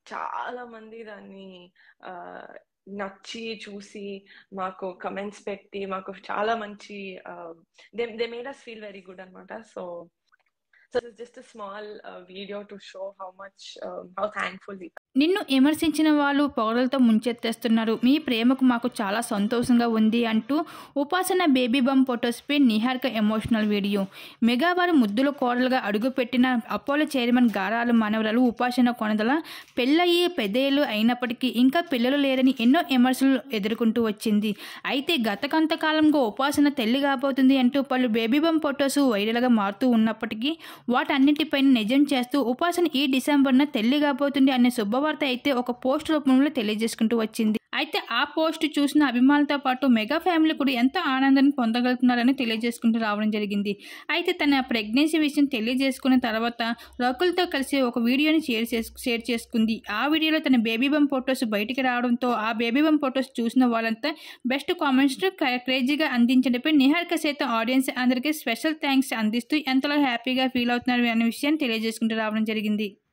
చాలా మంది దాన్ని ఆ, నచ్చి చూసి మాకు కమెంట్స్ పెట్టి మాకు చాలా మంచి they they made us feel very good అనమాట so so just small video to show how much how thankful నిన్ను విమర్శించిన వాళ్ళు పొగలతో ముంచెత్తేస్తున్నారు మీ ప్రేమకు మాకు చాలా సంతోషంగా ఉంది అంటూ ఉపాసన బేబీ బమ్ ఫొటోస్పై నిహారిక ఎమోషనల్ వీడియో మెగావారి ముద్దుల కోడలుగా అడుగుపెట్టిన అపోలో చైర్మన్ గారాలు మనవరాలు ఉపాసన కొనదల పెళ్ళయి పెద్దేళ్ళు అయినప్పటికీ ఇంకా పిల్లలు లేరని ఎన్నో విమర్శలు ఎదుర్కొంటూ వచ్చింది అయితే గత కొంతకాలంగా ఉపాసన తల్లి కాబోతుంది అంటూ పలు బేబీ బమ్ ఫొటోస్ వైరల్గా మారుతూ ఉన్నప్పటికీ వాటన్నిటిపైన నిజం చేస్తూ ఉపాసన ఈ డిసెంబర్న తల్లి కాబోతుంది అనే శుభవార్త అయితే ఒక పోస్ట్ రూపంలో తెలియజేసుకుంటూ వచ్చింది అయితే ఆ పోస్ట్ చూసిన అభిమానులతో పాటు మెగా ఫ్యామిలీ కూడా ఎంతో ఆనందాన్ని పొందగలుగుతున్నారని తెలియజేసుకుంటూ రావడం జరిగింది అయితే తన ప్రెగ్నెన్సీ విషయం తెలియజేసుకున్న తర్వాత రకుల్తో కలిసి ఒక వీడియోని షేర్ చేసు షేర్ చేసుకుంది ఆ వీడియోలో తన బేబీ బమ్ ఫొటోస్ బయటికి రావడంతో ఆ బేబీ బమ్ ఫొటోస్ చూసిన వాళ్ళంతా బెస్ట్ కామెంట్స్ క్రేజీగా అందించడంపై నిహారిక సైతం ఆడియన్స్ అందరికీ స్పెషల్ థ్యాంక్స్ అందిస్తూ ఎంతలో హ్యాపీగా ఫీల్ అవుతున్నారు అనే విషయాన్ని తెలియజేసుకుంటూ రావడం జరిగింది